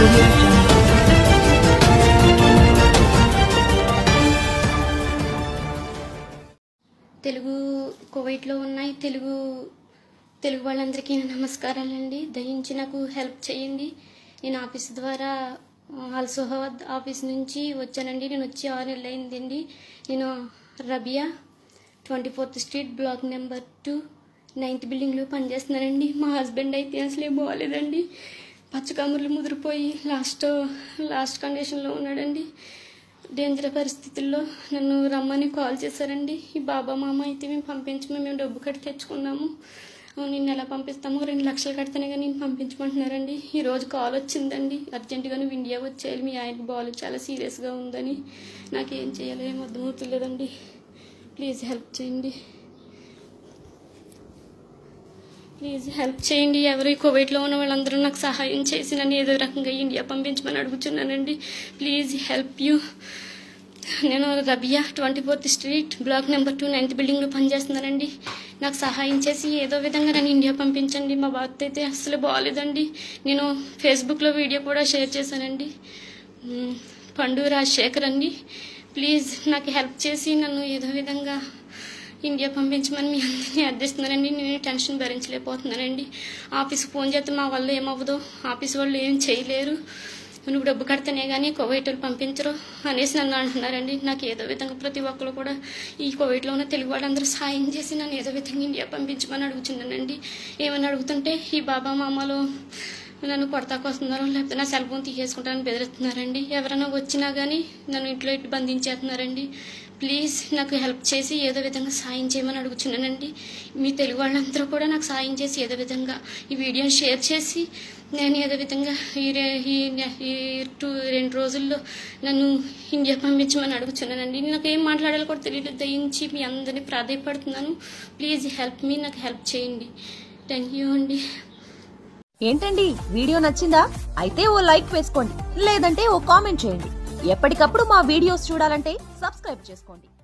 audio jungle. Telugu కువైట్లో ఉన్నాయి తెలుగు తెలుగు వాళ్ళందరికీ నా నమస్కారాలండి దయించి నాకు హెల్ప్ చేయండి నేను ఆఫీస్ ద్వారా అల్సోహాబాద్ ఆఫీస్ నుంచి వచ్చానండి నేను వచ్చి ఆరు నెలలు అయిందండి నేను Rabia twenty fourth street block number two ninth బిల్డింగ్లో పనిచేస్తున్నానండి మా హస్బెండ్ అయితే అసలే బాగాలేదండి పచ్చకమరులు ముదిరిపోయి లాస్ట్ లాస్ట్ కండిషన్లో ఉన్నాడండి డేంజర్ పరిస్థితుల్లో నన్ను రమ్మని కాల్ చేశారండి ఈ బాబా మామ అయితే మేము పంపించము మేము డబ్బు కట్టి తెచ్చుకున్నాము నిన్ను ఎలా పంపిస్తాము రెండు లక్షలు కడితేనే కానీ నేను పంపించమంటున్నారండి ఈ రోజు కాల్ వచ్చిందండి అర్జెంటుగా నువ్వు ఇండియా వచ్చేయాలి మీ ఆయనకి బాల్ చాలా సీరియస్గా ఉందని నాకేం చేయాలో ఏం అర్థమవుతలేదండి ప్లీజ్ హెల్ప్ చేయండి ప్లీజ్ హెల్ప్ చేయండి ఎవరు ఈ కువైట్లో ఉన్న వాళ్ళందరూ నాకు సహాయం చేసి నన్ను ఏదో రకంగా ఇండియా పంపించమని అడుగుతున్నానండి ప్లీజ్ హెల్ప్ యూ నేను Rabia twenty fourth street block number two ninth బిల్డింగ్లో పనిచేస్తున్నానండి నాకు సహాయం చేసి ఏదో విధంగా నన్ను ఇండియా పంపించండి మా బాధ అయితే అస్సలు బాగాలేదండి నేను ఫేస్బుక్లో వీడియో కూడా షేర్ చేశానండి మ్, పండు రాజశేఖర్ అండి ప్లీజ్ నాకు హెల్ప్ చేసి నన్ను ఏదో విధంగా ఇండియా పంపించమని మీ అందరినీ అర్థిస్తున్నానండి నేను టెన్షన్ భరించలేకపోతున్నానండి ఆఫీస్కి ఫోన్ చేస్తే మా వల్ల ఏమవ్వదు ఆఫీస్ వాళ్ళు ఏం చేయలేరు నువ్వు డబ్బు కడితేనే కానీ కువైట్ వాళ్ళు పంపించరు అనేసి నన్ను అంటున్నారండి నాకు ఏదో విధంగా ప్రతి ఒక్కరు కూడా ఈ కువైట్లో ఉన్న తెలుగు వాళ్ళందరూ సాయం చేసి నన్ను ఏదో విధంగా ఇండియా పంపించమని అడుగుతున్నానండి ఏమని అడుగుతుంటే ఈ బాబా మామలు నన్ను కొడతాకొస్తున్నారు లేకపోతే నా సెల్ ఫోన్ తీసేసుకుంటారని బెదిరిస్తున్నారండి ఎవరైనా వచ్చినా కానీ నన్ను ఇంట్లో ఇటు బంధించేస్తున్నారండి ప్లీజ్ నాకు హెల్ప్ చేసి ఏదో విధంగా సాయం చేయమని అడుగుతున్నానండి మీ తెలుగు వాళ్ళందరూ కూడా నాకు సాయం చేసి ఏదో విధంగా ఈ వీడియోని షేర్ చేసి నేను ఏదో విధంగా ఈ రే- ఈ ఈ టూ రెండు రోజుల్లో నన్ను ఇండియా పంపించమని అడుగుతున్నానండి నాకు ఏం మాట్లాడాలో కూడా తెలియదు దయించి మీ అందరినీ ప్రాధాయపడుతున్నాను ప్లీజ్ హెల్ప్ మీ నాకు హెల్ప్ చేయండి థ్యాంక్ యూ అండి ఏంటండి వీడియో నచ్చిందా అయితే ఓ లైక్ వేసుకోండి లేదంటే ఓ కామెంట్ చేయండి ఎప్పటికప్పుడు మా వీడియోస్ చూడాలంటే సబ్స్క్రైబ్ చేసుకోండి